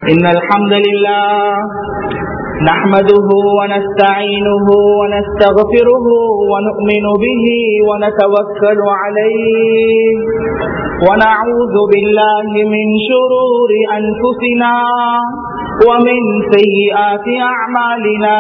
إن الحمد لله نحمده ونستعينه ونستغفره ونؤمن به ونتوكل عليه ونعوذ بالله من شرور أنفسنا ومن سيئات أعمالنا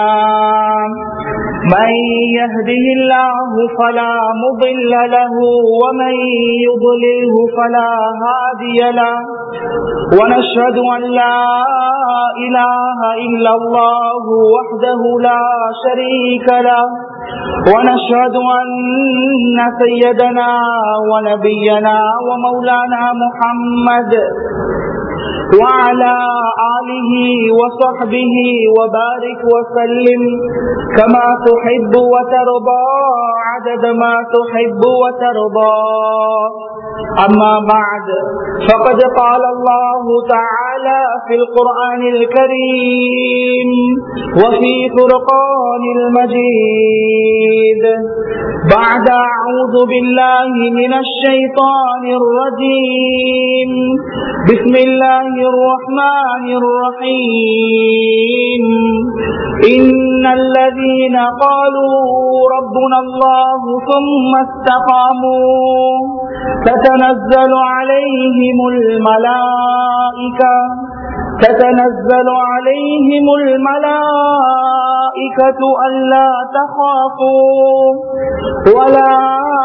من يهده الله فلا مضل له ومن يضلله فلا هادي له ونشهد أن لا إله إلا الله وحده لا شريك له ونشهد أن سيدنا ونبينا ومولانا محمد وعلى آله وصحبه وبارك وسلم كما تحب وترضى عدد ما تحب وترضى أما بعد فقد قال الله تعالى في القرآن الكريم وفي فرقان المجيد بعد أعوذ بالله من الشيطان الرجيم بسم الله الرحمن الرحيم إن الذين قالوا ربنا الله ثم استقاموا تتنزل عليهم الملائكة تتنزل عليهم الملائكة ألا تخافوا ولا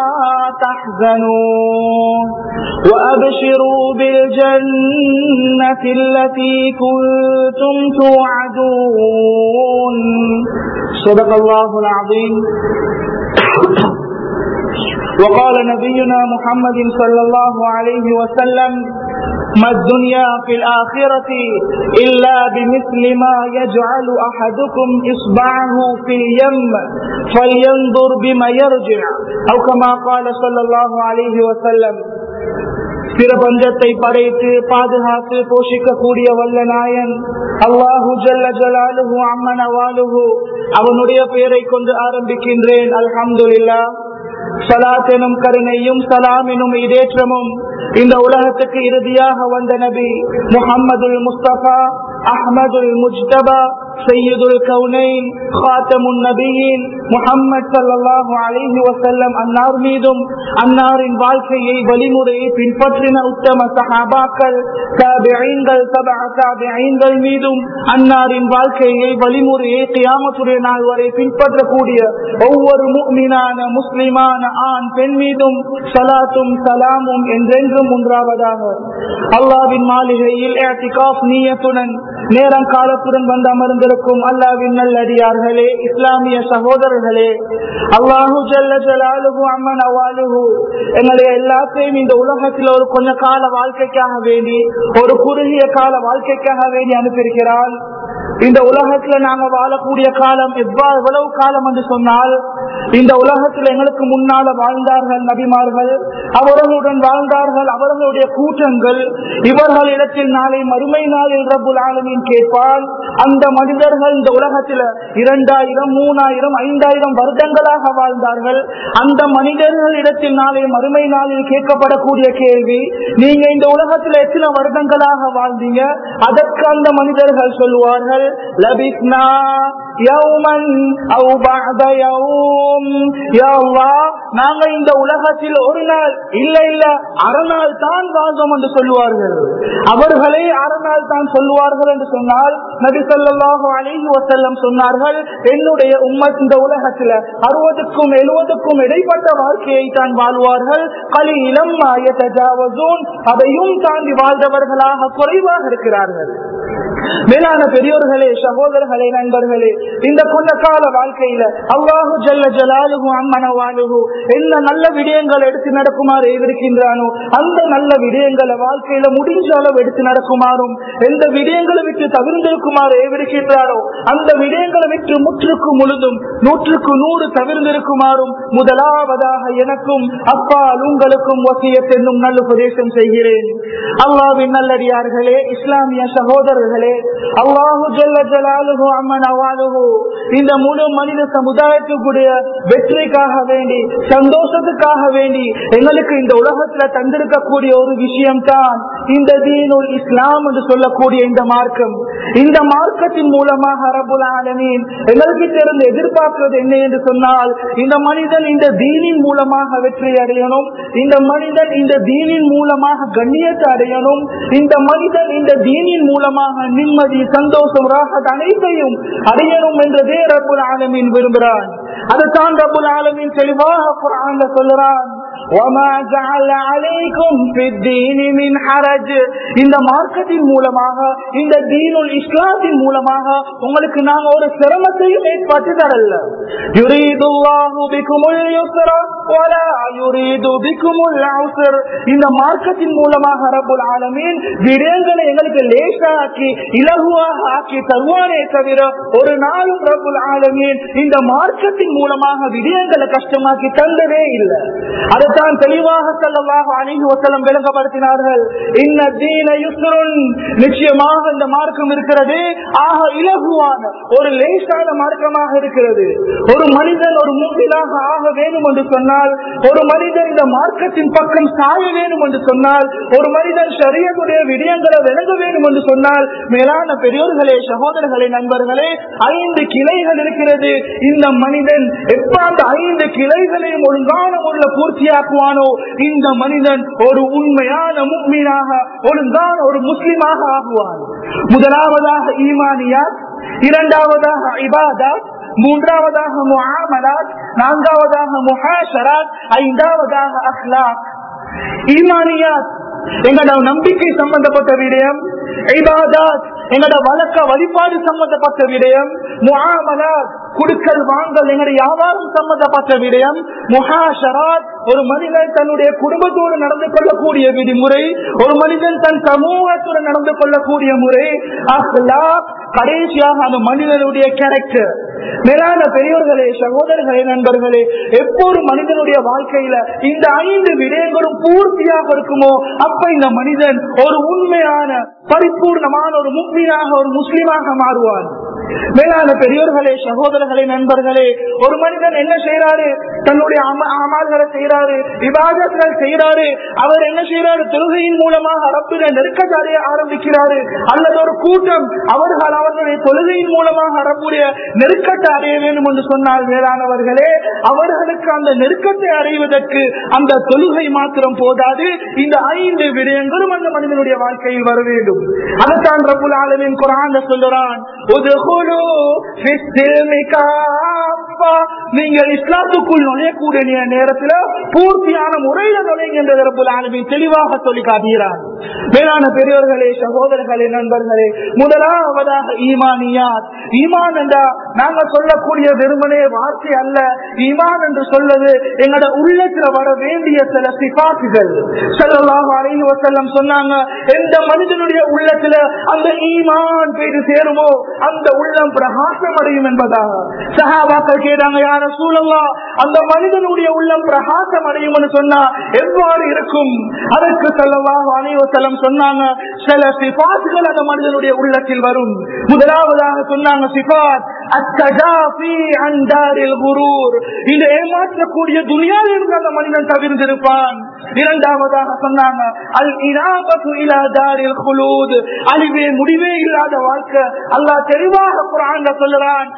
تحزنوا وأبشروا بالجنة التي كنتم توعدون صدق الله العظيم وقال نبينا محمد صلى الله عليه وسلم ما الدنيا في الآخرة إلا بمثل ما يجعل أحدكم إصبعه في اليم فلينظر بما يرجع أو كما قال صلى الله عليه وسلم பிரபஞ்சத்தை படைத்து பாதுகாத்து போஷிக்கக்கூடிய வல்ல நாயன் அல்லாஹு ஜல்ல ஜலாலுஹு அம்மன வாலுஹு அவனுடைய பெயரை கொண்டு ஆரம்பிக்கின்றேன் அல்ஹம்துலில்லா சலாத் எனும் கருணையும் சலாம் எனும் இதேற்றமும் இந்த உலகத்துக்கு இறுதியாக வந்த நபி முகம்மதுல் முஸ்தபா அஹமதுல் முஜ்தபா சையதுல் கவுனைன் காத்தமுன் நபியின் முகம்மது சல்லாஹு அலிஹி வசல்லம் அன்னார் மீதும் அன்னாரின் வாழ்க்கையை வழிமுறையை பின்பற்றின உத்தம சஹாபாக்கள் தாபிஐன்கள் தபா தாபிஐன்கள் மீதும் அன்னாரின் வாழ்க்கையை வழிமுறையை கியாமத்துடைய நாள் வரை பின்பற்றக்கூடிய ஒவ்வொரு முக்மினான முஸ்லிமான ஆண் பெண் மீதும் சலாத்தும் சலாமும் என்றென்றும் உண்டாவதாக அல்லாவின் மாளிகையில் நீயத்துடன் நேரம் காலத்துடன் வந்து அமர்ந்திருக்கும் அல்லாவின் நல்லடியார்களே இஸ்லாமிய சகோதரர்களே அல்லாஹு ஜல்ல ஜலாலுகு அம்மன் அவாலுகு எங்களுடைய எல்லாத்தையும் இந்த உலகத்தில் ஒரு கொஞ்ச கால வாழ்க்கைக்காக வேண்டி ஒரு குறுகிய கால வாழ்க்கைக்காக வேண்டி அனுப்பியிருக்கிறான் இந்த உலகத்துல நாங்க வாழக்கூடிய காலம் எவ்வளவு காலம் என்று சொன்னால் இந்த உலகத்தில் எங்களுக்கு முன்னால வாழ்ந்தார்கள் நபிமார்கள் அவர்களுடன் வாழ்ந்தார்கள் அவர்களுடைய கூட்டங்கள் இவர்களிடத்தில் நாளை மறுமை நாளில் ரபுல் ஆலமின் கேட்பான் அந்த மனிதர்கள் இந்த உலகத்தில் இரண்டாயிரம் மூணாயிரம் ஐந்தாயிரம் வருடங்களாக வாழ்ந்தார்கள் அந்த மனிதர்கள் இடத்தில் நாளை மறுமை நாளில் கேட்கப்படக்கூடிய கேள்வி நீங்க இந்த உலகத்தில் எத்தனை வருடங்களாக வாழ்ந்தீங்க அதற்கு அந்த மனிதர்கள் சொல்லுவார்கள் லபிஸ்னா யௌமன் அவு பஅத யௌம் யா அல்லாஹ் நாங்க இந்த உலகத்தில் ஒரு நாள் இல்ல இல்ல அறநாள் தான் வாழ்ந்தோம் என்று சொல்லுவார்கள் அவர்களே அறநாள் தான் சொல்லுவார்கள் என்று சொன்னால் நபி சொல்லாஹு அலிஹி வசல்லம் சொன்னார்கள் என்னுடைய உம்மத் இந்த உலகத்தில் அறுபதுக்கும் எழுபதுக்கும் இடைப்பட்ட வாழ்க்கையை தான் வாழ்வார்கள் களி இளம் அதையும் தாண்டி வாழ்ந்தவர்களாக குறைவாக இருக்கிறார்கள் மேலான பெரியோர்களே சகோதரர்களே நண்பர்களே இந்த கொண்ட கால வாழ்க்கையில அல்லாஹு ஜல்ல ஜலாலுகு அம்மனவாலுகு என்ன நல்ல விடயங்கள் எடுத்து நடக்குமாறு இருக்கின்றானோ அந்த நல்ல விடயங்களை வாழ்க்கையில முடிஞ்ச அளவு எடுத்து நடக்குமாறும் எந்த விடயங்களை விட்டு தவிர்ந்திருக்குமாறு இருக்கின்றானோ அந்த விடயங்களை விட்டு முற்றுக்கு முழுதும் நூற்றுக்கு நூறு தவிர்ந்திருக்குமாறும் முதலாவதாக எனக்கும் அப்பால் உங்களுக்கும் வசியத் என்னும் நல்ல உபதேசம் செய்கிறேன் அல்லாவின் நல்லடியார்களே இஸ்லாமிய சகோதர பெரியோர்களே அல்லாஹு ஜல்ல ஜலாலுஹு அம்மன் அவாலுஹு இந்த முழு மனித சமுதாயத்துக்குடைய வெற்றிக்காக வேண்டி சந்தோஷத்துக்காக வேண்டி எங்களுக்கு இந்த உலகத்துல தந்திருக்கக்கூடிய ஒரு விஷயம் தான் இந்த தீனுல் இஸ்லாம் என்று சொல்லக்கூடிய இந்த மார்க்கம் இந்த மார்க்கத்தின் மூலமாக ரபுல் ஆலமீன் எங்களுக்கு இருந்து எதிர்பார்க்கிறது என்ன என்று சொன்னால் இந்த மனிதன் இந்த தீனின் மூலமாக வெற்றி அடையணும் இந்த மனிதன் இந்த தீனின் மூலமாக கண்ணியத்தை அடையணும் இந்த மனிதன் இந்த தீனின் மூலமாக நிம்மதி சந்தோஷம் ராகத் அனைத்தையும் அடையணும் என்றதே ரபுல் ஆலமீன் விரும்புகிறான் அதுதான் ரபுல் ஆலமீன் தெளிவாக குரான்ல சொல்லுறான் وَمَا جَعَلَ عَلَيْكُمْ فِي الدِّينِ مِنْ حَرَجٍ இந்த மார்க்கத்தின் மூலமாக இந்த தீனுல் இஸ்லாத்தின் மூலமாக உங்களுக்கு நாங்க ஒரு சிரமத்தையும் ஏற்பட்டு தரல يُرِيدُ اللَّهُ بِكُمُ الْيُسْرَ وَلَا يُرِيدُ بِكُمُ الْعُسْرَ இந்த மார்க்கத்தின் மூலமாக ரப்புல் ஆலமீன் விடயங்களை எங்களுக்கு லேசாக்கி இலகுவாக ஆக்கி தருவானே தவிர ஒரு நாளும் ரப்புல் ஆலமீன் இந்த மார்க்கத்தின் மூலமாக விடயங்களை கஷ்டமாக்கி தந்ததே இல்லை அதுதான் தெளிவாக செல்லவாக அணிந்து வசலம் விளங்கப்படுத்தினார்கள் இன்ன தீன யுஸ்ருன் நிச்சயமாக இந்த மார்க்கம் இருக்கிறது ஆக இலகுவான ஒரு லேசான மார்க்கமாக இருக்கிறது ஒரு மனிதன் ஒரு மூவிலாக ஆக வேணும் என்று சொன்னால் ஒரு மனிதன் இந்த மார்க்கத்தின் பக்கம் சாய வேணும் என்று சொன்னால் ஒரு மனிதன் சரியனுடைய விடயங்களை விளங்க வேண்டும் என்று சொன்னால் மேலான பெரியோர்களே சகோதரர்களே நண்பர்களே ஐந்து கிளைகள் இருக்கிறது இந்த மனிதன் எப்ப அந்த ஐந்து கிளைகளையும் ஒழுங்கான முறையில் பூர்த்தியாக்குவானோ இந்த மனிதன் ஒரு உண்மையான முக்மீனாக ஒழுங்கான ஒரு முஸ்லிமாக ஆகுவான் முதலாவதாக ஈமானியா இரண்டாவதாக இபாதா மூன்றாவதாக முஆமலாத் நான்காவதாக முஹாஷராத் ஐந்தாவதாக அஹ்லாக் ஈமானியாத் எங்களோட நம்பிக்கை சம்பந்தப்பட்ட விடயம் இபாதாத் எங்களோட வழக்க வழிபாடு சம்பந்தப்பட்ட விடயம் முகாமலாத் குடுக்கல் வாங்கல் எங்களுடைய வியாபாரம் சம்பந்தப்பட்ட விடயம் முகாஷராத் ஒரு மனிதன் தன்னுடைய குடும்பத்தோடு நடந்து கொள்ளக்கூடிய விதிமுறை ஒரு மனிதன் தன் சமூகத்தோடு நடந்து கொள்ளக்கூடிய முறை அஹ்லாக் கடைசியாக அந்த மனிதனுடைய கேரக்டர் மேலான பெரியவர்களே சகோதரர்களே நண்பர்களே எப்போது மனிதனுடைய வாழ்க்கையில இந்த ஐந்து விடயங்களும் பூர்த்தியாக இருக்குமோ அப்ப இந்த மனிதன் ஒரு உண்மையான பரிபூர்ணமான ஒரு முக்மீனாக ஒரு முஸ்லீமாக மாறுவான் மேலான பெரியோர்களே சகோதரர்களே நண்பர்களே ஒரு மனிதன் என்ன செய்யறாரு தன்னுடைய அமால்களை செய்யறாரு விவாதங்கள் செய்யறாரு அவர் என்ன செய்யறாரு தொழுகையின் மூலமாக அரப்பின நெருக்கத்தை அடைய ஆரம்பிக்கிறாரு அல்லது ஒரு கூட்டம் அவர்கள் அவர்களுடைய தொழுகையின் மூலமாக அரப்புடைய நெருக்கத்தை அடைய வேண்டும் என்று சொன்னால் மேலானவர்களே அவர்களுக்கு அந்த நெருக்கத்தை அடைவதற்கு அந்த தொழுகை மாத்திரம் போதாது இந்த ஐந்து விடயங்களும் அந்த மனிதனுடைய வாழ்க்கையில் வர வேண்டும் அதுதான் ரபுல் ஆலமின் குரான் சொல்லுறான் நீங்கள் இஸ்லாத்துக்குள் நுழையக்கூடிய நேரத்தில் பூர்த்தியான முறையில நுழைகின்ற ரபுல் ஆலமின் தெளிவாக சொல்லி காட்டுகிறார் மேலான பெரியவர்களே சகோதரர்களே நண்பர்களே முதலாவதாக ஈமானியாத் ஈமான் என்றா நாங்க சொல்லக்கூடிய வெறுமனே வார்த்தை அல்ல ஈமான் என்று சொல்வது எங்களோட உள்ளத்துல வர வேண்டிய சில சிபாசுகள் செல்லலாம் அலைஹி வசல்லம் சொன்னாங்க எந்த மனிதனுடைய உள்ளத்துல அந்த ஈமான் போயிட்டு சேருமோ அந்த உள்ளம் பிரகாசம் அடையும் என்பதாக சஹாபாக்கள் கேட்டாங்க யார சூழல்லா அந்த மனிதனுடைய உள்ளம் பிரகாசம் அடையும் சொன்னா எவ்வாறு இருக்கும் அதற்கு செல்லவாக அனைவசலம் சொன்னாங்க சில சிபாசுகள் அந்த மனிதனுடைய உள்ளத்தில் வரும் முதலாவதாக சொன்னாங்க சிபாத் இந்த ஏமாற்றக்கூடிய துணியால் இருந்து அந்த மனிதன் தவிர்ந்திருப்பான் இரண்டாவதாக சொன்னாங்க அல் இனாபத்து இலாதாரில் குலூத் அழிவே முடிவே இல்லாத வாழ்க்கை அல்லாஹ் தெளிவாக குரான் சொல்லுறான்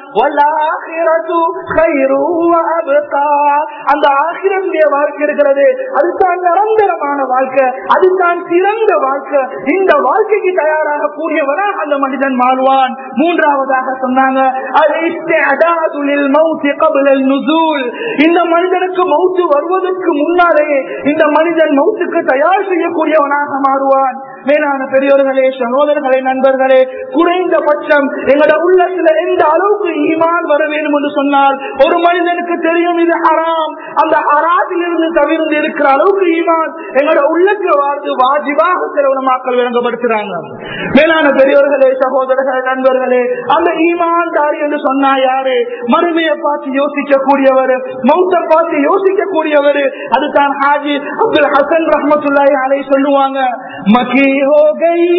அந்த ஆசிரமிய வாழ்க்கை இருக்கிறது அதுதான் நிரந்தரமான வாழ்க்கை அதுதான் சிறந்த வாழ்க்கை இந்த வாழ்க்கைக்கு தயாராக கூடியவராக அந்த மனிதன் மாறுவான் மூன்றாவதாக சொன்னாங்க இந்த மனிதனுக்கு மௌத்து வருவதற்கு முன்னாலே இந்த மனிதன் மௌத்துக்கு தயார் செய்யக்கூடியவனாக மாறுவான் மேலான பெரியோர்களே சகோதரர்களே நண்பர்களே குறைந்தபட்சம் எங்களோட உள்ளத்துல எந்த அளவுக்கு ஈமான் வர வேண்டும் என்று சொன்னால் ஒரு மனிதனுக்கு தெரியும் இது ஹராம் அந்த ஹராத்தில் இருந்து தவிர்த்து இருக்கிற அளவுக்கு ஈமான் எங்களோட உள்ளத்துல வாழ்ந்து வாஜிபாக சில மக்கள் விளங்கப்படுத்துறாங்க மேலான பெரியோர்களே சகோதரர்களே நண்பர்களே அந்த ஈமான் தாரி என்று சொன்னா யாரு மறுமையை பார்த்து யோசிக்க கூடியவர் மௌத்த பார்த்து யோசிக்க கூடியவர் அதுதான் ஹாஜி அப்துல் ஹசன் ரஹமத்துல்லாஹி அலை சொல்லுவாங்க மக்கி पूरी हो गई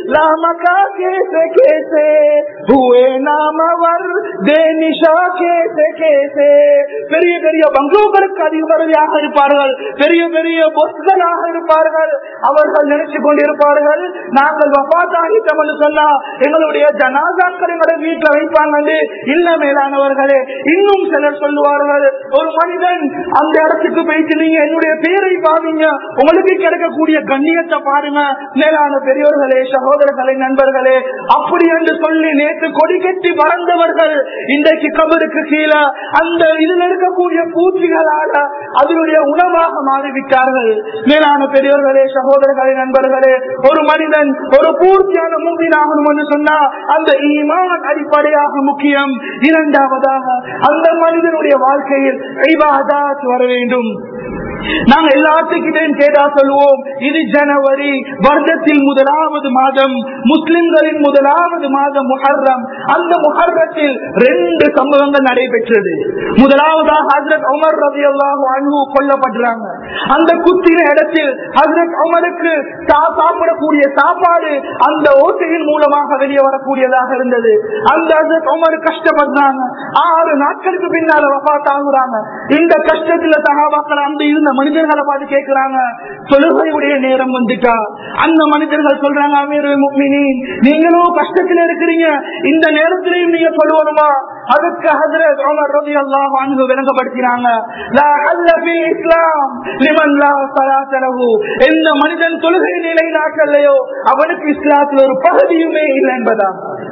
लामका कैसे कैसे हुए नामवर दे निशा कैसे कैसे பெரிய பெரிய பங்களூர்களுக்கு அதிபதியாக இருப்பார்கள் பெரிய பெரிய பொஸ்களாக இருப்பார்கள் அவர்கள் நினைச்சு கொண்டிருப்பார்கள் நாங்கள் வபாத்தாகிட்டோம் என்று சொன்னா எங்களுடைய ஜனாதாக்கள் எங்களுடைய வீட்டுல வைப்பாங்க இல்ல மேலானவர்களே இன்னும் சிலர் சொல்லுவார்கள் ஒரு மனிதன் அந்த இடத்துக்கு போயிட்டு நீங்க என்னுடைய பேரை பாருங்க உங்களுக்கு கிடைக்கக்கூடிய கண்ணியத்தை பாருங்க மேலான பெரியோர்களே சகோதரர்களே நண்பர்களே அப்படி என்று சொல்லி நேற்று கொடி கட்டி பறந்தவர்கள் இன்றைக்கு கபருக்கு கீழே அந்த இதுல இருக்கக்கூடிய பூச்சிகளாக அதனுடைய உணவாக மாறிவிட்டார்கள் மேலான பெரியோர்களே சகோதரர்களே நண்பர்களே ஒரு மனிதன் ஒரு பூர்த்தியான மூவினாகணும் என்று சொன்னா அந்த ஈமான் அடிப்படையாக முக்கியம் இரண்டாவதாக அந்த மனிதனுடைய வாழ்க்கையில் இபாதத் வர வேண்டும் நாங்க எல்லாத்துக்கிட்டையும் கேட்டா சொல்லுவோம் இது ஜனவரி வருடத்தில் முதலாவது மாதம் முஸ்லிம்களின் முதலாவது மாதம் முஹர்ரம் அந்த முஹர்ரத்தில் ரெண்டு சம்பவங்கள் நடைபெற்றது முதலாவதாக ஹசரத் உமர் ரவி அல்லாஹு அன்பு கொல்லப்படுறாங்க அந்த குத்தின இடத்தில் ஹசரத் உமருக்கு சாப்பிடக்கூடிய சாப்பாடு அந்த ஓட்டையின் மூலமாக வெளியே வரக்கூடியதாக இருந்தது அந்த ஹசரத் உமர் கஷ்டப்படுறாங்க ஆறு நாட்களுக்கு பின்னால வபாத் ஆகுறாங்க இந்த கஷ்டத்துல சகாபாக்கள் அந்த இருந்த மனிதர்களை பார்த்து கேட்கிறாங்க தொழுகையுடைய நேரம் வந்துட்டா அந்த மனிதர்கள் சொல்றாங்க அமீர் முக்மினின் நீங்களும் கஷ்டத்துல இருக்கிறீங்க இந்த நேரத்திலையும் நீங்க சொல்லுவணுமா அதுக்கு ஹசரத் உமர் ரதி அல்லாஹ் அன்பு விளங்கப்படுத்தினாங்க லா அல்ல ஃபீ இஸ்லாம் லிமன் லா ஸலாத்த லஹு எந்த மனிதன் தொழுகை நிலைநாட்டலையோ அவனுக்கு இஸ்லாத்தில் ஒரு பகுதியுமே இல்லை என்பதா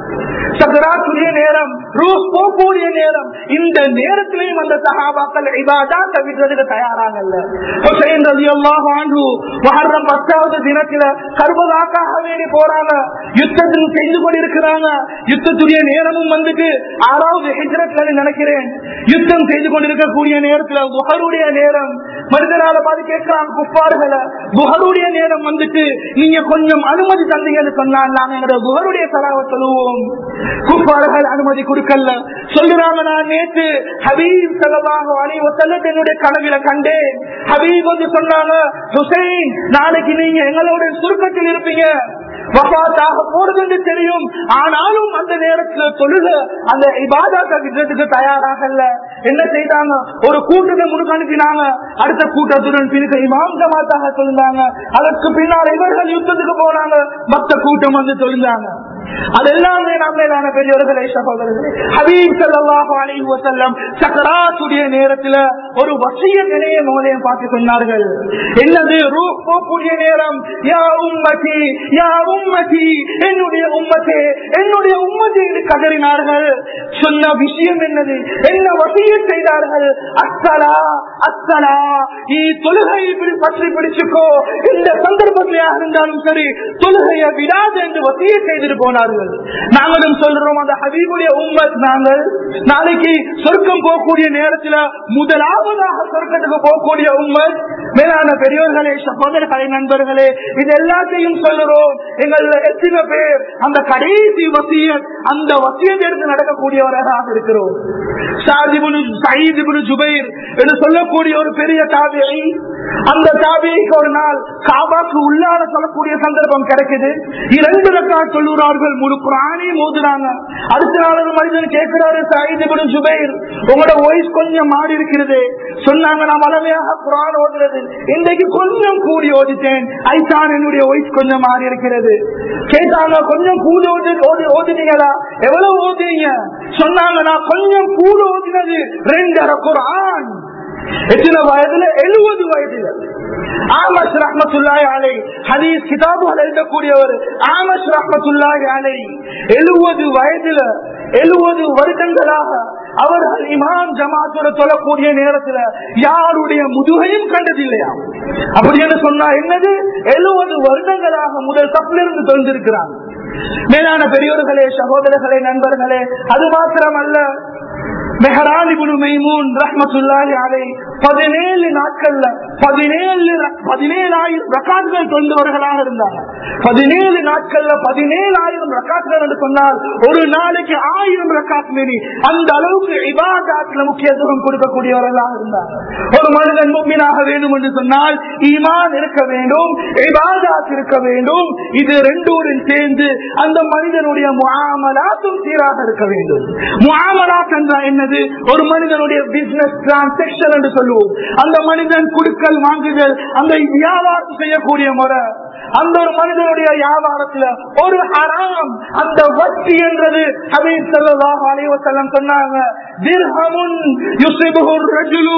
சகராத்துடைய நேரம் ரூஸ் போகக்கூடிய நேரம் இந்த நேரத்திலையும் அந்த சகாபாக்கள் இபாதா தவிர்க்கிறதுக்கு தயாராகல ஹுசைன் ரதி அல்லாஹ் ஆண்டு மஹர்ரம் பத்தாவது தினத்துல கர்பதாக்காக வேண்டி போறாங்க யுத்தத்தில் செய்து கொண்டிருக்கிறாங்க யுத்தத்துடைய நேரமும் வந்துட்டு ஆறாவது ஹிஜ்ரத்ல நினைக்கிறேன் யுத்தம் செய்து கொண்டிருக்கக்கூடிய நேரத்துல புகருடைய நேரம் மனிதனால பார்த்து கேட்கிறாங்க குப்பாறுகளை புகருடைய நேரம் வந்துட்டு நீங்க கொஞ்சம் அனுமதி தந்தீங்கன்னு சொன்னால் நாங்க எங்களோட புகருடைய தலாவை சொல்லுவோம் குப்பாறுகள் அனுமதி கொடுக்கல சொல்லுறாங்க நான் நேற்று ஹபீப் செலவாக அணிவ செல்லத்தை என்னுடைய கனவில கண்டேன் ஹபீப் வந்து சொன்னாங்க ஹுசைன் நாளைக்கு நீங்க எங்களோட சுருக்கத்தில் இருப்பீங்க வபாத்தாக போறது தெரியும் ஆனாலும் அந்த நேரத்துல தொழுக அந்த இபாதாக்க விதத்துக்கு தயாராகல என்ன செய்தாங்க ஒரு கூட்டத்தை முழுக்க அனுப்பினாங்க அடுத்த கூட்டத்துடன் பிறகு இமாம் ஜமாத்தாக சொல்லிருந்தாங்க அதற்கு பின்னால் இவர்கள் யுத்தத்துக்கு போனாங்க மத்த கூட்டம் வந்து சொல்லிருந்தாங்க அதெல்லாமே நம்மளான பெரியவர்களே சகோதரர்களே ஹபீப் ஸல்லல்லாஹு அலைஹி வஸல்லம் சக்கராத்துடைய நேரத்துல ஒரு வசிய நிலையை மோதையம் பார்த்து சொன்னார்கள் என்னது ரூஹ் போகக்கூடிய நேரம் யா உம்மதி யா உம்மதி என்னுடைய உம்மத்தே என்னுடைய உம்மதி என்று கதறினார்கள் சொன்ன விஷயம் என்னது என்ன வசிய செய்தார்கள் அஸ்ஸலா அஸ்ஸலா நீ தொழுகையை பிடி- பற்றி பிடிச்சுக்கோ இந்த சந்தர்ப்பத்திலேயாக இருந்தாலும் சரி தொழுகையை விடாது என்று வசிய செய்துட்டு போனார்கள் நாங்களும் சொல்றோம் அந்த ஹபீபுடைய உம்மத் நாங்கள் நாளைக்கு சொர்க்கம் போகக்கூடிய நேரத்துல முதலாவதாக சொர்க்கத்துக்கு போகக்கூடிய உம்மத் மேலான பெரியவர்களே சகோதரர்களே நண்பர்களே இது எல்லாத்தையும் சொல்லுறோம் எங்கள் எத்தனை பேர் அந்த கடைசி வசியத் அந்த வசியத்தை எடுத்து நடக்கக்கூடியவராக இருக்கிறோம் சாதிபுனு சயீதிபுனு ஜுபைர் என்று சொல்லக்கூடிய ஒரு பெரிய தாபியை அந்த தாபியைக்கு ஒரு நாள் காபாக்கு உள்ளார சொல்லக்கூடிய சந்தர்ப்பம் கிடைக்குது இரண்டு ரக்கா சொல்லுறார்கள் முழு பிராணி மோதுறாங்க அடுத்த நாள் ஒரு மனிதன் கேட்கிறாரு சாயிதிபுனு ஜுபைர் உங்களோட வாய்ஸ் கொஞ்சம் மாறி இருக்கிறது சொன்னாங்க நான் வளமையாக குரான் ஓதுறது இன்றைக்கு கொஞ்சம் கூடி ஓதிட்டேன் ஐத்தான் என்னுடைய வாய்ஸ் கொஞ்சம் மாறி இருக்கிறது கேட்டாங்க கொஞ்சம் கூடி ஓது ஓதி ஓதுனீங்களா எவ்வளவு ஓதுனீங்க சொன்னாங்க நான் கொஞ்சம் கூட ஓதினது ரெண்டரை குரான் எத்தனை வயதுல எழுபது வயதுல ஆமஸ் ரஹமத்துல்லாஹி அலை ஹதீஸ் கிதாபுகள் எழுதக்கூடியவர் ஆமஸ் ரஹமத்துல்லாஹி அலை எழுபது வயதுல எழுபது வருடங்களாக அவர்கள் இமாம் ஜமாத்தோட தொழக்கூடிய நேரத்துல யாருடைய முதுகையும் கண்டதில்லையா அப்படி என்று சொன்னா என்னது எழுபது வருடங்களாக முதல் தப்பிலிருந்து தொழிந்திருக்கிறாங்க மேலான பெரியோர்களே சகோதரர்களே நண்பர்களே அது மாத்திரமல்ல மெஹரானிபுனு மைமூன் ரஹ்மத்துல்லாஹி அலை பதினேழு நாட்கள்ல பதினேழு பதினேழாயிரம் ரகான்கள் தொழுந்தவர்களாக இருந்தாங்க பதினேழு நாட்கள்ல பதினேழாயிரம் ரக்காத்துகள் என்று சொன்னால் ஒரு நாளைக்கு ஆயிரம் ரக்காத் மீறி அந்த அளவுக்கு இபாதாத்துல முக்கியத்துவம் கொடுக்கக்கூடியவர்களாக இருந்தார் ஒரு மனிதன் முக்மீனாக வேண்டும் என்று சொன்னால் ஈமான் இருக்க வேண்டும் இபாதாத் இருக்க வேண்டும் இது ரெண்டோடும் சேர்ந்து அந்த மனிதனுடைய முஆமலாத்தும் சீராக இருக்க வேண்டும் முஆமலாத் என்றால் என்னது ஒரு மனிதனுடைய பிசினஸ் டிரான்சாக்சன் என்று சொல்லுவோம் அந்த மனிதன் குடுக்கல் வாங்குதல் அந்த வியாபாரம் செய்யக்கூடிய முறை அந்த ஒரு மனிதனுடைய வியாபாரத்துல ஒரு ஹராம் அந்த வட்டி என்றது ஹபீப் ஸல்லல்லாஹு அலைஹி வஸல்லம் சொன்னாங்க திர்ஹமுன் யுஸிபுஹு ரஜுலு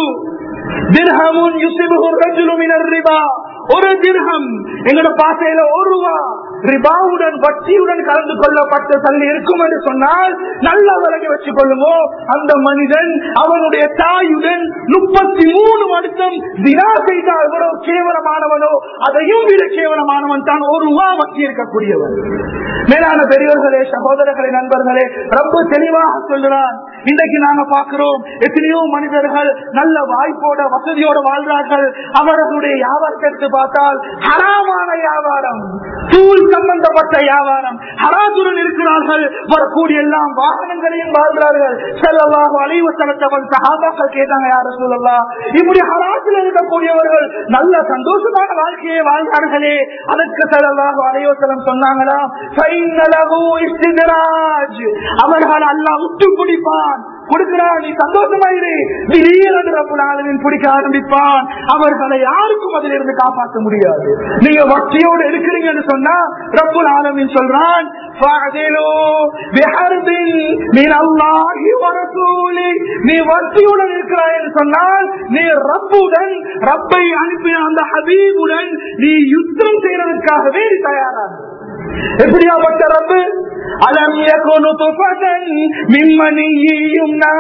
திர்ஹமுன் யுஸிபுஹு ரஜுலு மினர் ரிபா ஒரு திர்ஹம் எங்கட பாசையில ஒரு ரூபா ரிபாவுடன் வட்டியுடன் கலந்து கொள்ளப்பட்ட தள்ளி இருக்கும் என்று சொன்னால் நல்ல விலகி வச்சுக் கொள்ளுமோ அந்த மனிதன் அவனுடைய தாயுடன் முப்பத்தி மூணு வருஷம் தினா செய்தால் எவ்வளவு கேவலமானவனோ அதையும் விட கேவலமானவன் தான் ஒரு ரூபா வட்டி இருக்கக்கூடியவன் மேலான பெரியவர்களே சகோதரர்களே நண்பர்களே ரொம்ப தெளிவாக சொல்கிறான் இன்றைக்கு நாங்க பார்க்கிறோம் எத்தனையோ மனிதர்கள் நல்ல வாய்ப்போட வசதியோட வாழ்றார்கள் அவர்களுடைய வியாபாரத்தை எடுத்து பார்த்தால் ஹராமான வியாபாரம் தூள் சம்பந்தப்பட்ட வியாபாரம் ஹராசுடன் இருக்கிறார்கள் வரக்கூடிய எல்லாம் வாகனங்களையும் வாழ்கிறார்கள் செல்லவாக அலைவு செலுத்தவன் சகாபாக்கள் கேட்டாங்க யார சொல்லலாம் இப்படி ஹராசில் இருக்கக்கூடியவர்கள் நல்ல சந்தோஷமான வாழ்க்கையை வாழ்ந்தார்களே அதற்கு செலவாக அலைவசலம் சொன்னாங்களா ஃபைனலகு இஸ்திதராஜ். அவர்கள் அல்லாஹ் விட்டு பிடிப்பான் கொடுக்கிறான் நீ சந்தோஷமாயிரு திடீரென்று ரப்புல் ஆலமீன் பிடிக்க ஆரம்பிப்பான் அவர்களை யாருக்கும் அதிலிருந்து காப்பாற்ற முடியாது நீங்க வட்டியோடு இருக்கிறீங்கன்னு சொன்னா ரப்புல் ஆலமீன் சொல்றான் فَاعْدِلُوا بِحَرْبٍ مِنَ اللَّهِ وَرَسُولِهِ. நீ வட்டியுடன் இருக்கிறாய் என்று சொன்னால் நீ ரப்புடன் ரப்பை அனுப்பின அந்த ஹபீபுடன் நீ யுத்தம் செய்யறதுக்காகவே நீ தயாராக எப்படியாப்பட்ட ரப்பு அலம் யகுனு துஃபதன் மிம்மனி யும்னா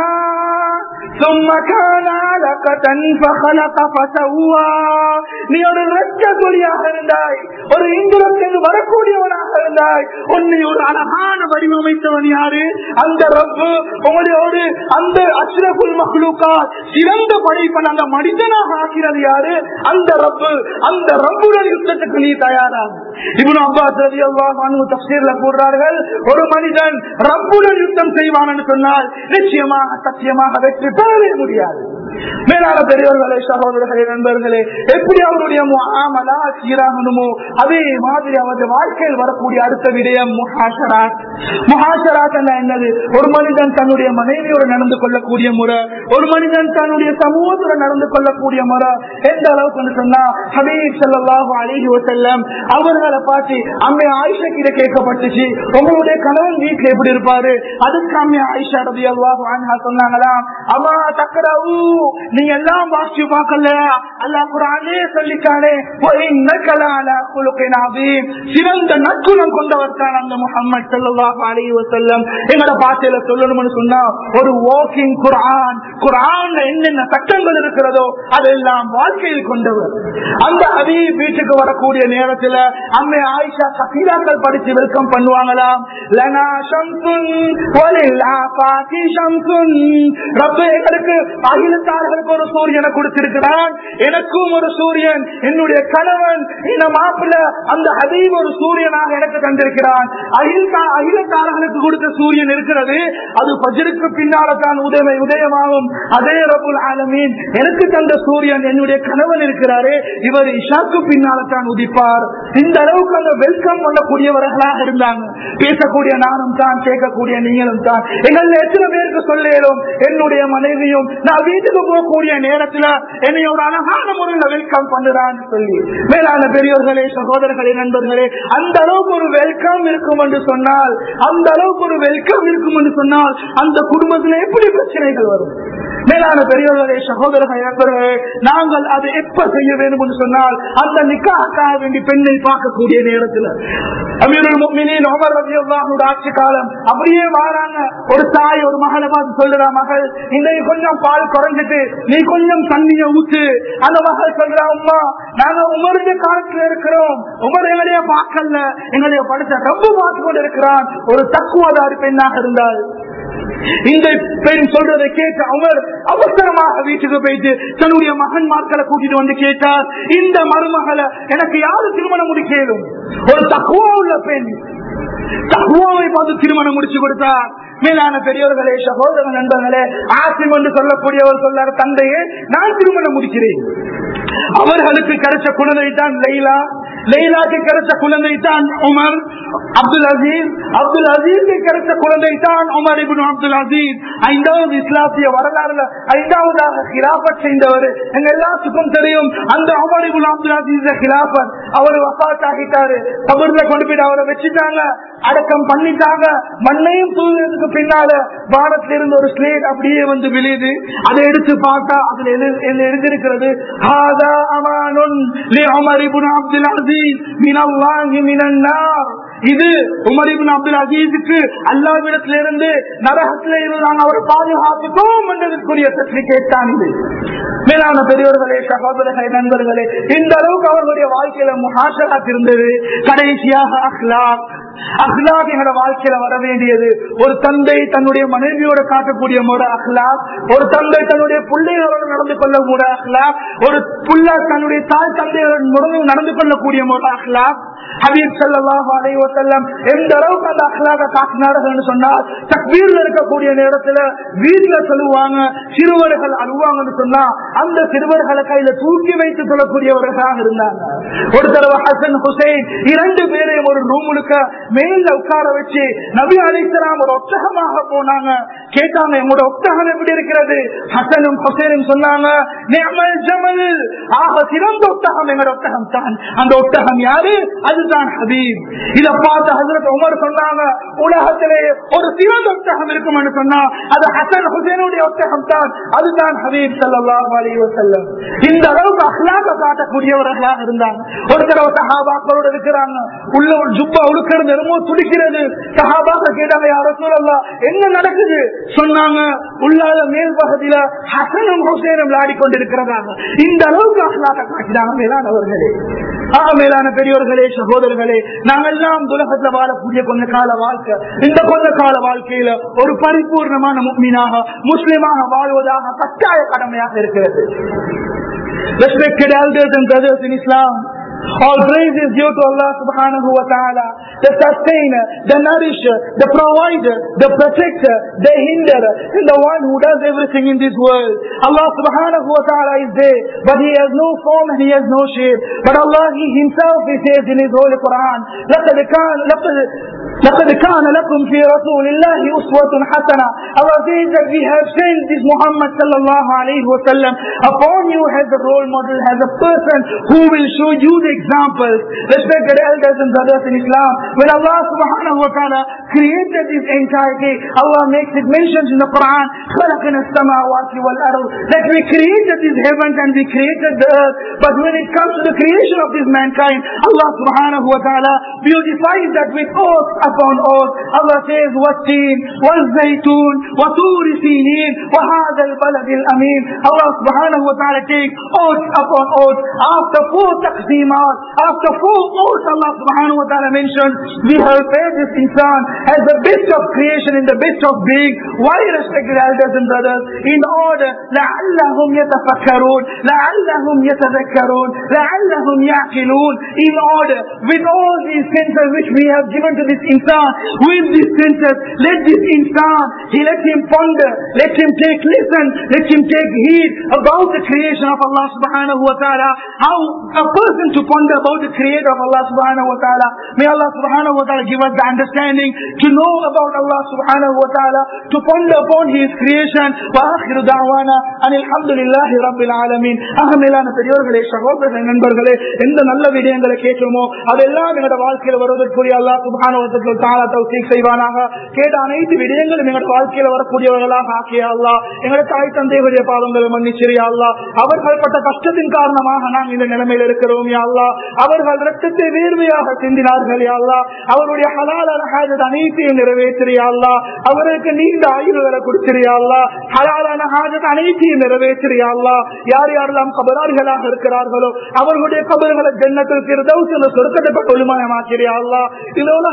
ثم كان علقة فخلق فسوى நீ ஒரு ரத்த துளியாக இருந்தாய் ஒரு இந்திரத்தில் வரக்கூடியவனாக இருந்தாய் உன்னை ஒரு அழகான வடிவமைத்தவன் யாரு அந்த ரப்பு உங்களுடைய ஒரு அந்த அஷ்ரபுல் மஹ்லூக்கா சிறந்த படைப்பன் அந்த மனிதனாக ஆக்கிறது யாரு அந்த ரப்பு அந்த ரப்புடன் யுத்தத்துக்கு நீ தயாரா இவனு அப்பாஸ் ரவி அல்லாஹ் தப்சீர்ல கூறுறார்கள் ஒரு மனிதன் ரப்புடன் யுத்தம் செய்வான் என்று சொன்னால் நிச்சயமாக சத்தியமாக வெற்றி பெறவே முடியாது மேலான பெரியவர்களே சகோதரர்களே நண்பர்களே எப்படி அவருடைய முகாமலா சீராகணுமோ அதே மாதிரி அவருடைய வாழ்க்கையில் வரக்கூடிய அடுத்த விடயம் முஹாசராத் முஹாசராத் என்ன என்னது ஒரு மனிதன் தன்னுடைய மனைவியோடு நடந்து கொள்ளக்கூடிய முறை ஒரு மனிதன் தன்னுடைய சமூகத்துடன் நடந்து கொள்ளக்கூடிய முறை எந்த அளவுக்கு வந்து சொன்னா ஹபீப் ஸல்லல்லாஹு அலைஹி வஸல்லம் அவர்களை பார்த்து அம்மே ஆயிஷா கிட்ட கேட்கப்பட்டுச்சு உங்களுடைய கணவன் வீட்டுல எப்படி இருப்பாரு அதுக்கு அம்மே ஆயிஷா ரலியல்லாஹு அன்ஹா சொன்னாங்களா அம்மா தக்கரவு நீங்க எல்லாம் வாசிச்சு பார்க்கல அல்லாஹ் குரானே சொல்லிக்கானே சிறந்த நற்குணம் கொண்டவர் தான் அந்த முகமது ஸல்லல்லாஹு அலைஹி வஸல்லம் எங்கட பாஷையில சொல்லணும்னு சொன்னா ஒரு வாக்கிங் குரான் குரான்ல என்னென்ன சட்டங்கள் இருக்கிறதோ அதெல்லாம் வாழ்க்கையில் கொண்டவர் அந்த அதி வீட்டுக்கு வரக்கூடிய நேரத்துல அம்மை ஆயிஷா சகீராக்கள் படிச்சு வெல்கம் பண்ணுவாங்களாம் லனா ஷம்சுன் வலில் ஆஃபாகி ஷம்சுன் ரப்பே எங்களுக்கு அகிலத்தார்களுக்கு ஒரு சூரியனை கொடுத்திருக்கிறான் எனக்கும் ஒரு சூரியன் என்னுடைய கணவன் இந்த மாப்பிள்ள அந்த ஹபீப் ஒரு சூரியனாக எனக்கு தந்திருக்கிறான் அகில அகிலத்தார்களுக்கு கொடுத்த சூரியன் இருக்கிறது அது பஜருக்கு பின்னால தான் உதய உதயமாகும் அதே ரபுல் ஆலமீன் எனக்கு தந்த சூரியன் என்னுடைய கணவன் இருக்கிறாரே இவர் இஷாக்கு பின்னால தான் உதிப்பார் இந்த அளவுக்கு அந்த வெல்கம் பண்ணக்கூடியவர்களாக இருந்தாங்க பேசக்கூடிய நானும் தான் கேட்கக்கூடிய நீங்களும் தான் எங்கள் எத்தனை பேருக்கு சொல்லேலும் என்னுடைய மனைவியும் நான் வீட்டுக்கு போகக்கூடிய நேரத்துல என்னை ஒரு அழகான முறையில் வெல்கம் பண்ணுறான்னு சொல்லி மேலான பெரியோர்களே சகோதரர்களே நண்பர்களே அந்த அளவுக்கு ஒரு வெல்கம் இருக்கும் என்று சொன்னால் அந்த அளவுக்கு ஒரு வெல்கம் இருக்கும் என்று சொன்னால் அந்த குடும்பத்தில் எப்படி பிரச்சனைகள் வரும் மேலான பெரியவர்களே சகோதரர்கள் நண்பர்களே நாங்கள் அதை எப்ப செய்ய வேண்டும் என்று சொன்னால் அந்த நிக்காக்காக வேண்டி பெண்ணை பார்க்கக்கூடிய நேரத்தில் அமீருல் முக்மினின் உமர் ரலியல்லாஹு ஆட்சி காலம் அப்படியே வாராங்க ஒரு தாய் ஒரு மகளை பார்த்து சொல்றா மகள் இன்னைக்கு கொஞ்சம் பால் குறைஞ்சிட்டு நீ கொஞ்சம் தண்ணிய ஊத்து அந்த மகள் சொல்றா அம்மா நாங்க உமருடைய காலத்துல இருக்கிறோம் உமர் எங்களைய பார்க்கல எங்களைய படித்த ரொம்ப பார்த்து கொண்டு இருக்கிறான் ஒரு தக்குவதாரி பெண்ணாக இருந்தால் இந்த பெண் சொல்றதை கேட்டு அவர் அவசரமாக வீட்டுக்கு போயிட்டு தன்னுடைய மகன்மார்களை கூட்டிட்டு வந்து கேட்டார் இந்த மருமகளை எனக்கு யாரு திருமணம் முடிக்கலும் ஒரு தக்குவா உள்ள பெண் தகுவாவை பார்த்து திருமணம் முடிச்சு கொடுத்தார் மேலான பெரியவர்களே சகோதர நண்பர்களே ஆசிம் என்று சொல்லக்கூடியவர் சொல்லார் தந்தையே நான் திருமணம் முடிக்கிறேன் அவர்களுக்கு கிடைச்ச குழந்தை தான் லைலா லைலாக்கு கிடைச்ச குழந்தை தான் உமர் அப்துல் அசீஸ் அப்துல் அசீஸுக்கு கிடைச்ச குழந்தை தான் உமர் இபின் அப்துல் அசீஸ் ஐந்தாவது இஸ்லாத்திய வரலாறுல ஐந்தாவதாக கிலாபத் செய்தவர் எங்க எல்லாத்துக்கும் தெரியும் அந்த உமர் இபின் அப்துல் அசீஸ் கிலாபத் அவர் வசாத் ஆகிட்டாரு கபர்ல கொண்டு போய் அவரை வச்சுட்டாங்க அடக்கம் பண்ணிட்டாங்க மண்ணையும் தூவினதுக்கு பின்னால வானத்துல இருந்து ஒரு ஸ்லேட் அப்படியே வந்து விழுது அதை எடுத்து பார்த்தா அதுல எழு- எழு- எழுதியிருக்கிறது "ஹாதா அமானுன் லி உமர் இப்னு அப்துல் அசீஸ் மினல்லாஹி மினன் நார்." இது உமர் இப்னு அப்துல் அசீஸுக்கு அல்லாவிடத்திலிருந்து நரகத்தில இருந்து நாங்கள் அவரை பாதுகாத்துட்டோம் என்றதற்குரிய சர்டிபிகேட் தான் இது மேலான பெரியவர்களே சகோதரர்களே நண்பர்களே இந்த அளவுக்கு அவர்களுடைய வாழ்க்கையில முகாசராத் இருந்தது கடைசியாக அஹ்லாக் அஹ்லாக் எங்களோட வாழ்க்கையில வர வேண்டியது ஒரு தந்தை தன்னுடைய மனைவியோட காட்டக்கூடிய முறை அஹ்லாக் ஒரு தந்தை தன்னுடைய பிள்ளைகளோடு நடந்து கொள்ள முறை அஹ்லாக் ஒரு புள்ள தன்னுடைய தாய் தந்தையோடு நடந்து- நடந்து கொள்ளக்கூடிய முறை அஹ்லாக் ஹபீப் ஸல்லல்லாஹு அலைஹி வஸல்லம் எந்த அளவுக்கு அந்த அஹ்லாக காட்டினார்கள் சொன்னால் தக்பீர்ல இருக்கக்கூடிய நேரத்துல வீட்டுல சொல்லுவாங்க சிறுவர்கள் அழுவாங்கன்னு சொன்னா அந்த சிறுவர்களை கையில தூக்கி வைத்து சொல்லக்கூடியவர்களாக இருந்தாங்க ஒரு தடவை ஹசன் ஹுசைன் இரண்டு பேரையும் ஒரு ரூமுழுக்க மேல உட்கார வச்சு நபி அலிஸ்லாம் ஒரு ஒட்டகமாக போனாங்க கேட்டாங்க எங்களோட ஒட்டகம் எப்படி இருக்கிறது ஹசனும் ஹுசைனும் சொன்னாங்க "நிஅமல் ஜமல்." ஆக சிறந்த ஒட்டகம் எங்களோட ஒட்டகம் தான் அந்த ஒட்டகம் யாரு அதுதான் ஹபீப் இத பார்த்து ஹசரத் உமர் சொன்னாங்க உலகத்திலே ஒரு சிறந்த ஒட்டகம் இருக்கும்னு சொன்னா அது ஹசன் ஹுசைனுடைய ஒட்டகம் தான் அதுதான் ஹபீப் ஸல்லல்லாஹு அலைஹி வஸல்லம் இந்த அளவுக்கு அஹ்லாக காட்டக்கூடியவர்களாக இருந்தாங்க ஒரு தடவை சஹாபாக்களோட இருக்கிறாங்க உள்ள ஒரு ஜுப்பா உழுக்கிறது என்னமோ துடிக்கிறது சஹாபாக்கள் கேட்டாங்க யார சொல்லலாம் என்ன நடக்குது சொன்னாங்க உள்ளாத மேல் பகுதியில ஹசனும் ஹுசேனும் விளையாடி கொண்டிருக்கிறதாக இந்த அளவுக்கு அஹ்லாக காட்டினாங்க மேலானவர்களே ஆக மேலான பெரியோர்களே சகோதரர்களே நாங்கள் எல்லாம் உலகத்துல வாழக்கூடிய கொஞ்ச கால வாழ்க்கை இந்த கொஞ்ச கால வாழ்க்கையில ஒரு பரிபூர்ணமான முக்மீனாக முஸ்லிமாக வாழ்வதாக கட்டாய கடமையாக இருக்கிறது Respected elders and brothers in Islam, all praise is due to Allah subhanahu wa ta'ala, the sustainer, the nourisher, the provider, the protector, the hinderer, and the one who does everything in this world. Allah subhanahu wa ta'ala is there, but He has no form and He has no shape. But Allah He Himself He says in His Holy Quran, لَقَدْ كَانَ لَقَدْ لقد كان لكم في رسول الله أسوة حسنة Allah says that we have sent this Muhammad sallallahu alayhi wa sallam upon you as a role model, as a person who will show you the examples. Respected elders and brothers in Islam, when Allah subhanahu wa ta'ala created this entity, Allah makes it mentioned in the Quran, خلقنا السماوات والأرض, that we created these heavens and we created the earth. But when it comes to the creation of this mankind, Allah subhanahu wa ta'ala beautifies that with oath upon oath. Allah says, وَالتِّينِ وَالزَّيْتُونِ وَطُورِ سِينِينَ وَهَذَا الْبَلَدِ الْأَمِينَ Allah subhanahu wa ta'ala takes oath upon oath. After four taqseemat, after four oaths Allah subhanahu wa ta'ala mentioned, we have made this insan as the best of creation in the best of being. Why respected elders and brothers? In order, لَعَلَّهُمْ يَتَفَكَّرُونَ لَعَلَّهُمْ يَتَذَكَّرُونَ لَعَلَّهُمْ يَعْقِلُونَ In order, with all these senses which we have given to this insan, with these senses, let this insan, he let him ponder, let him take listen, let him take heed about the creation of Allah subhanahu wa ta'ala. How a person to ponder about the creator of Allah subhanahu wa ta'ala. May Allah subhanahu wa ta'ala give us the understanding to know about Allah subhanahu wa ta'ala, to ponder upon his creation. وآخر دعوانا أن الحمد لله رب العالمين அகமேலான பெரியோர்களே சகோதரர்களே நண்பர்களே எந்த நல்ல விடயங்களை கேட்கிறோமோ அதெல்லாம் எங்களோட வாழ்க்கையில வருவதற்குரிய அல்லாஹ் சுபானுவத்துக்கு தாலா தௌசீக் செய்வானாக கேட்ட அனைத்து விடயங்களும் எங்களோட வாழ்க்கையில வரக்கூடியவர்களாக ஆக்கிய அல்லாஹ் எங்களோட தாய் தந்தைகளுடைய பாவங்களை மன்னிச்சிரியா அல்லாஹ் அவர்கள் பட்ட கஷ்டத்தின் காரணமாக நாங்கள் இந்த நிலைமையில் இருக்கிறோம் யா அல்லாஹ் அவர்கள் ரத்தத்தை வேர்வையாக சிந்தினார்கள் யா அல்லாஹ் அவருடைய ஹலாலான ஹாஜத் அனைத்தையும் நிறைவேற்றியா அல்லாஹ் அவருக்கு நீண்ட ஆயுள்களை கொடுத்திரியா அல்லாஹ் ஹலாலான ஹாஜத் அனைத்தையும் நிறைவேற்றியா அல்லாஹ் யார் யாரெல்லாம் கபரார்களாக இருக்கிறார்களோ அவர்களுடைய கபர்களை ஜன்னத்தில் திருதவுஸ் சொர்க்கத்தை ஒளிமயமாக்கிறியா அல்லாஹ் இந்த உலகத்தை விட்டு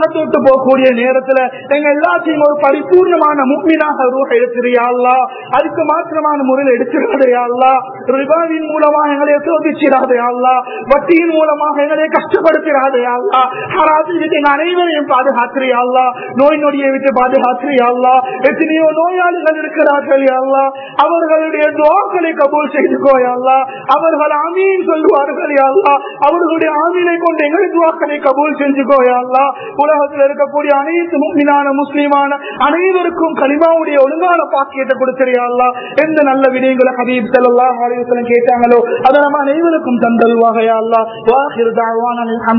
போகக்கூடிய நேரத்துல எங்க எல்லாத்தையும் ஒரு பரிபூர்ணமான முக்மீனாக ரூஹ எடுத்துறியா அல்லா அதுக்கு மாத்திரமான முறையில் எடுத்துறாதே அல்லா ரிபாவின் மூலமாக எங்களை சோதிச்சிடாதே அல்லா வட்டியின் மூலமாக எங்களை கஷ்டப்படுத்திடாதே அல்லா ஹராத்தில் விட்டு எங்க அனைவரையும் பாதுகாத்திரியா அல்லா நோய் நொடியை விட்டு பாதுகாத்திரியா அல்லா எத்தனையோ நோயாளிகள் இருக்கிறார்கள் யா அல்லா அவர்களுடைய துவாக்களை கபூல் செய்துக்கோ யா அல்லா அவர்கள் ஆமீன் சொல்லுவார்கள் யா அல்லா அவர்களுடைய ஆமீனை கொண்டு எங்களை துவாக்களை கபூல் செஞ்சுக்கோ யா அல்லா உலகத்தில் இருக்கக்கூடிய அனைத்து முக்மினான முஸ்லிமான அனைவருக்கும் கலிமாவுடைய ஒழுங்கான பாக்கியத்தை கொடுத்திரியா அல்லா எந்த நல்ல விடயங்களை ஹபீப் ஸல்லல்லாஹு அலைஹி வஸல்லம் கேட்டாங்களோ அதை நம்ம அனைவருக்கும் தந்தல்வாக யா அல்லா வாஹிர் தஅவானா